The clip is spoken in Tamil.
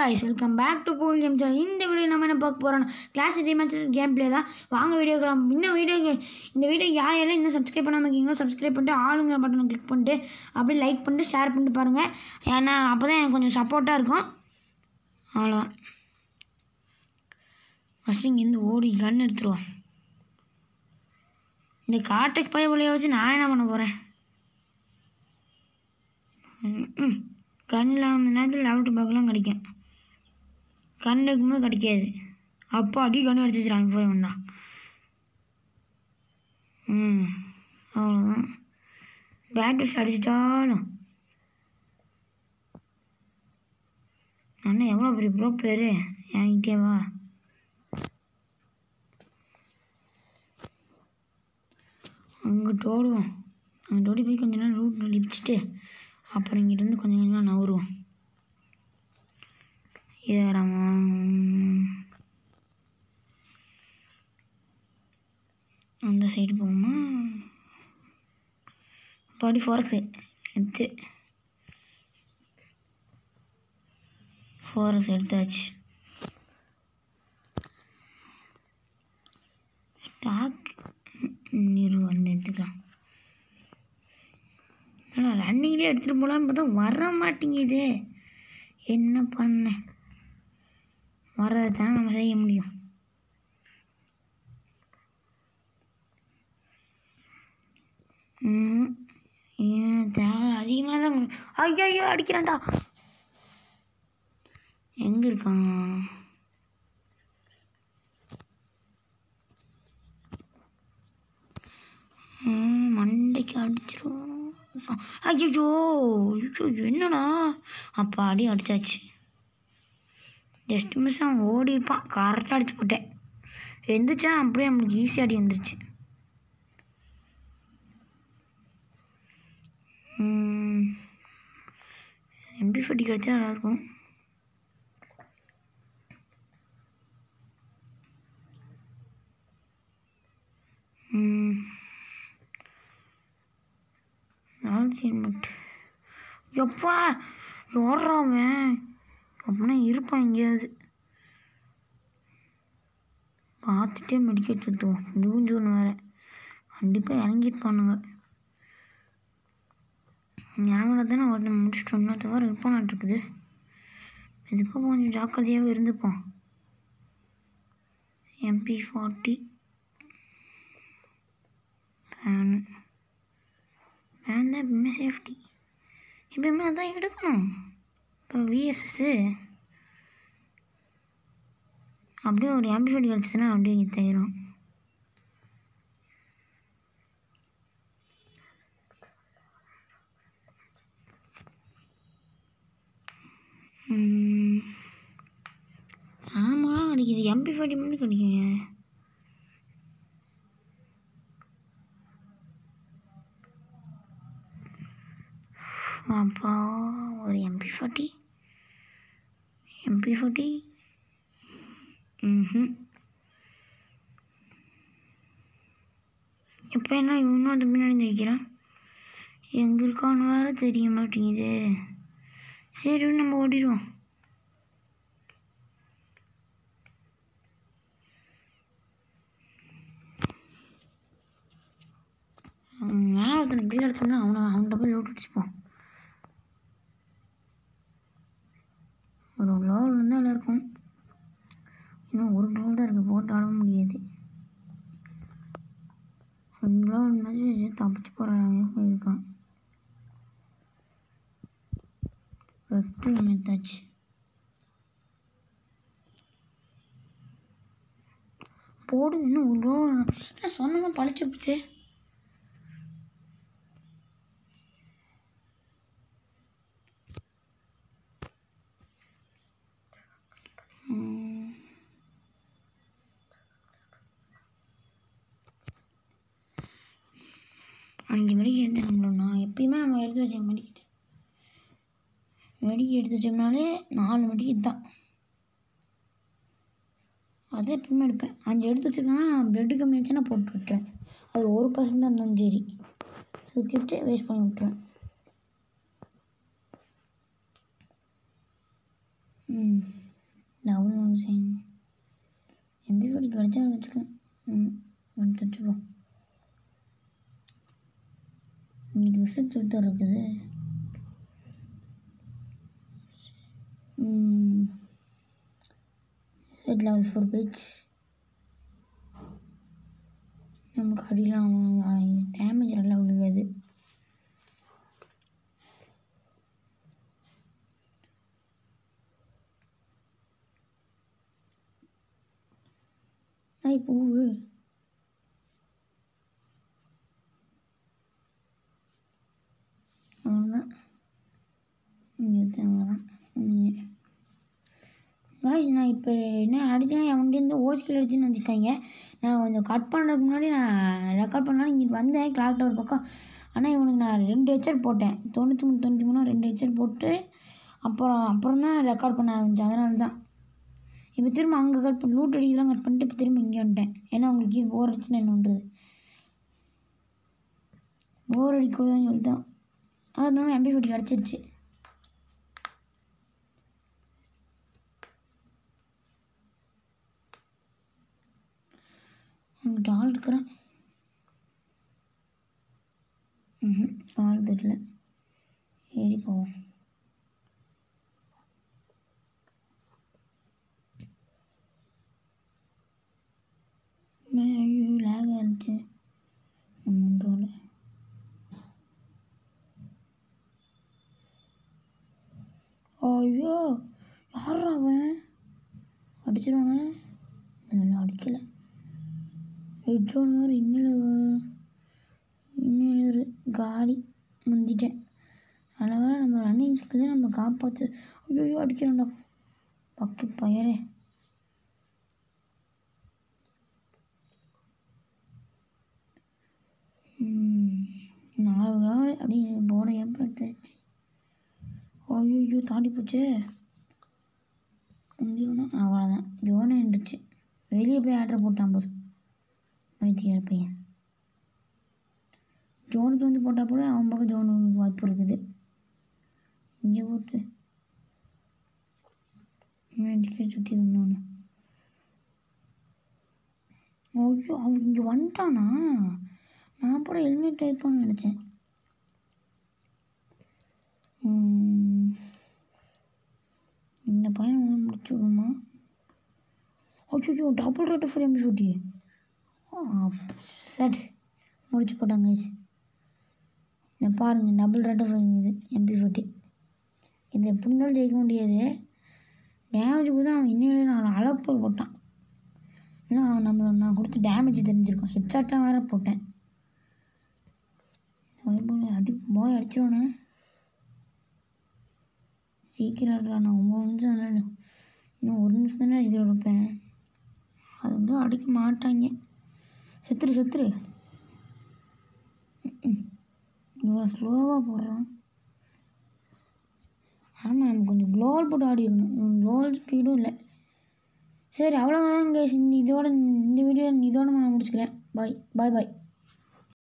guys welcome back to pool game channel இந்த வீடியோ நம்ம என்ன பார்க்க போகிறோம் கிளாஸ் ரீமேட்ச் கேம் ப்ளே தான் வாங்க வீடியோக்கலாம் இன்னும் வீடியோ இந்த வீடியோ யார் யாரும் இன்னும் சப்ஸ்கிரைப் பண்ணாமல் இருக்கீங்களோ சப்ஸ்கிரைப் பண்ணிட்டு ஆளுங்க பட்டனை கிளிக் பண்ணிட்டு அப்படியே லைக் பண்ணிட்டு ஷேர் பண்ணிட்டு பாருங்கள் ஏன்னா அப்போ தான் எனக்கு கொஞ்சம் சப்போர்ட்டாக இருக்கும் அவ்வளோதான் ஃபஸ்ட்டு இங்கேருந்து ஓடி கன் எடுத்துருவோம் இந்த காட்டுக்கு போய் வழியை வச்சு நான் என்ன பண்ண போகிறேன் ம் கண் இல்லாமல் நேரத்தில் லெவல்த்து பேக்கெலாம் கிடைக்கும் கண் இருக்கும்போது கிடைக்காது அப்போ அடி கண் அடிச்சு வச்சுருவாங்க போய் ஒன்றா ம் அவ்வளோதான் பேட்டரிஸ் அடிச்சிட்டாலும் அண்ணா எவ்வளோ பெரிய ப்ரோ பிளேயரு என்கிட்டே வா அங்கிட்டு ஓடுவோம் அங்கிட்டு ஓடி போய் கொஞ்ச நேரம் ரூட் லிப்பிச்சிட்டு அப்புறம் இங்கிட்டேருந்து கொஞ்சம் கொஞ்சமாக நவருவோம் ஏறாம அந்த சைடு போவோமா பாடி ஃபாரக்ஸு எடுத்து ஃபாரக்ஸ் எடுத்தாச்சு ஸ்டாக் இரு வந்து எடுத்துக்கலாம் ஆனால் ரன்னிங்லேயே எடுத்துகிட்டு போகலான்னு பார்த்தா வர மாட்டேங்குது என்ன பண்ண வர்றதை தானே நம்ம செய்ய முடியும் ம், ஏன் தேவை அதிகமாக தான் ஐயோ ஐயோ அடிக்கிறான்டா எங்கே இருக்கான் ம், மண்டைக்கு அடிச்சிரும் ஐயோ ஐயோ என்னடா அப்போ அடி அடிச்சாச்சு ஜஸ்ட் மிஸ் அவன் ஓடி இருப்பான் கரெக்டாக அடிச்சு போட்டேன் எந்திரிச்சா அப்படியே நம்மளுக்கு ஈஸியாக அடி வந்துருச்சு எம்பி ஃபட்டி கிடச்சா நல்லாயிருக்கும் ம் நாலு மட்டு எப்பா யாரா அவன் அப்படின்னா இருப்பான் எங்கேயாவது பார்த்துட்டே மெடிக்கேட் எடுத்துவோம் ஜூன் ஜூன் வேறு கண்டிப்பாக இறங்கியிருப்பானுங்க இறங்கினா தானே ஒருத்தன் முடிச்சிட்டோம்னா தவிர இருப்பான் இருக்குது இதுக்கும் கொஞ்சம் ஜாக்கிரதையாகவே இருந்துப்போம் எம்பி ஃபார்ட்டி ஃபேனு ஃபேன் தான் எப்பவுமே சேஃப்டி எப்பயுமே அதான் எடுக்கணும் இப்போ விஎஸ்எஸ்ஸு அப்படியே ஒரு ஆம்பிஃபைட் கிடச்சிதுன்னா அப்படியே கெத்தாயிரும் ஆமாம் கிடைக்குது எம்பி ஃபார்ட்டி மட்டும் கிடைக்குங்க அப்போ ஒரு எம்பி ஃபார்ட்டி எம்பி ஃபார்ட்டி ம் இப்போ என்ன இவனும் அது பின்னாடி நிற்கிறான் எங்கே இருக்கான்னு வேறு தெரிய மாட்டேங்குது சரி நம்ம ஓடிடுவோம் மேலே ஒருத்தனை கீழே அடிச்சோம்னா அவனை அவன்கிட்ட போய் லோட் அடிச்சுப்போம் ஒரு லோவில் இருந்தால் நல்லா இருக்கும் இன்னும் ஒரு லோல் தான் இருக்குது போட்டு ஆட முடியாது ரெண்டு லோல் இருந்தாச்சும் தப்பிச்சு போகிறாங்க இருக்கான் வெற்றி மெத்தாச்சு போடு இன்னும் ஒரு லோல் சொன்னமா பழிச்சு போச்சு அஞ்சு மணிக்கு இருந்து நம்மளோட நான் எப்பயுமே நம்ம எடுத்து வச்ச மெடிக்கிட்டு மெடிக்கி எடுத்து வச்சோம்னாலே நாலு மெடிக்கிட்டு தான் அதை எப்பயுமே எடுப்பேன் அஞ்சு எடுத்து வச்சுருக்கேன்னா பிளட்டு கம்மியாச்சுன்னா போட்டு விட்டுருவேன் அது ஒரு பர்சன்ட் இருந்தாலும் சரி சுற்றி விட்டு வேஸ்ட் பண்ணி விட்டுருவேன் ம் டபுள் மேக்ஸின் எம்பி ஃபோர்ட்டி கிடச்சா வச்சுக்கலாம் ம் ஒன் வச்சுப்போம் இன்னைக்கு விசிட் சுத்தம் இருக்குது செட் லெவல் ஃபோர் பேஜ் நமக்கு அடிலாம் டேமேஜ் நல்லா விழுகாது ஐ பூவு அவ்வளோதான் இங்கே அவ்வளோதான் காய்ஸ் நான் இப்போ என்ன அடித்தேன் அவன்கிட்ட ஓசிக்கல் அடிச்சுன்னு வச்சுக்காங்க நான் கொஞ்சம் கட் பண்ணுறதுக்கு முன்னாடி நான் ரெக்கார்ட் பண்ணலான்னு இங்கே வந்தேன் கிளாக் டவர் பக்கம் ஆனால் இவனுக்கு நான் ரெண்டு ஹெச்சர் போட்டேன் தொண்ணூற்றி மூணு தொண்ணூற்றி மூணு ரெண்டு ஹெச்சர் போட்டு அப்புறம் அப்புறம் தான் ரெக்கார்ட் பண்ண ஆரம்பித்தேன் அதனால தான் இப்போ திரும்ப அங்கே கட் பண்ணி லூட் அடிக்கலாம் கட் பண்ணிட்டு இப்போ திரும்ப இங்கே வந்துட்டேன் ஏன்னா உங்களுக்கு இது போர் அடிச்சுன்னு என்ன பண்ணுறது போர் அடிக்கூடாதுன்னு சொல்லிட்டு அது இல்லாமல் எம்பி ஃபோர்ட்டி கிடச்சிருச்சு அங்கிட்ட ஆள் இருக்கிறான் ம் ஆள் தெரியல ஏறி போவோம் ஐயோ லேக் ஆச்சு மூன்றோல ஐயோ யாரா அவன் அடிச்சிருவானே இல்லை அடிக்கலை ரெட் ஜோன் வேறு இன்னில் இன்னொரு காலி முந்திட்டேன் அதனால் நம்ம ரன்னிங் ஸ்கில்லே நம்ம காப்பாற்று ஐயோ அடிக்கிறோம்டா பக்கி பயலே நாலு நாள் அப்படியே போர்டை ஏப்பம் எடுத்தாச்சு ஐயோ தாண்டி போச்சு முந்திரணும் அவ்வளோதான் ஜோனே இருந்துச்சு வெளியே போய் ஆர்டர் போட்டான் போது வைத்தியார் பையன் ஜோனுக்கு வந்து போட்டால் கூட அவன் பக்கம் ஜோனுக்கு வாய்ப்பு இருக்குது இங்கே போட்டு டிக்கெட் சுற்றி இன்னொன்று ஐயோ அவன் இங்கே வந்துட்டானா நான் கூட ஹெல்மெட் டைப்பான்னு நினச்சேன் இந்த பையன் வந்து முடிச்சு விடுமா ஐயோ double rate for MP forty சட் முடிச்சு போட்டாங்க guys. இந்த பாருங்கள் டபுள் ரேட்டு ஃபார் இது எம்பி ஃபோர்ட்டி இது எப்படி இருந்தாலும் ஜெயிக்க முடியாது டேமேஜுக்கு தான் அவன் இன்னும் நான் அளப்பல் போட்டான் ஏன்னா அவன் நம்மளை நான் கொடுத்த டேமேஜ் தெரிஞ்சிருக்கோம் ஹெட்ஷாட்டாக வேறு போட்டேன் வைபவ் அடி போய் அடிச்சிருவானே சீக்கிரம் அடிடா, நான் ஒம்பது நிமிஷம் தானே இன்னும் ஒரு நிமிஷம் தானே இதில் இருப்பேன் அது வந்து அடிக்க மாட்டாங்க செத்துரு செத்துரு இவன் ஸ்லோவாக போடுறான் ஆமாம் நம்ம கொஞ்சம் க்ளோவல் போட்டு ஆடி இருக்கணும் க்ளோவல் ஸ்பீடும் இல்லை சரி அவ்வளோதான் guys இந்த இதோட இந்த வீடியோ இதோட நான் முடிச்சுக்கிறேன் பாய் பாய் பாய்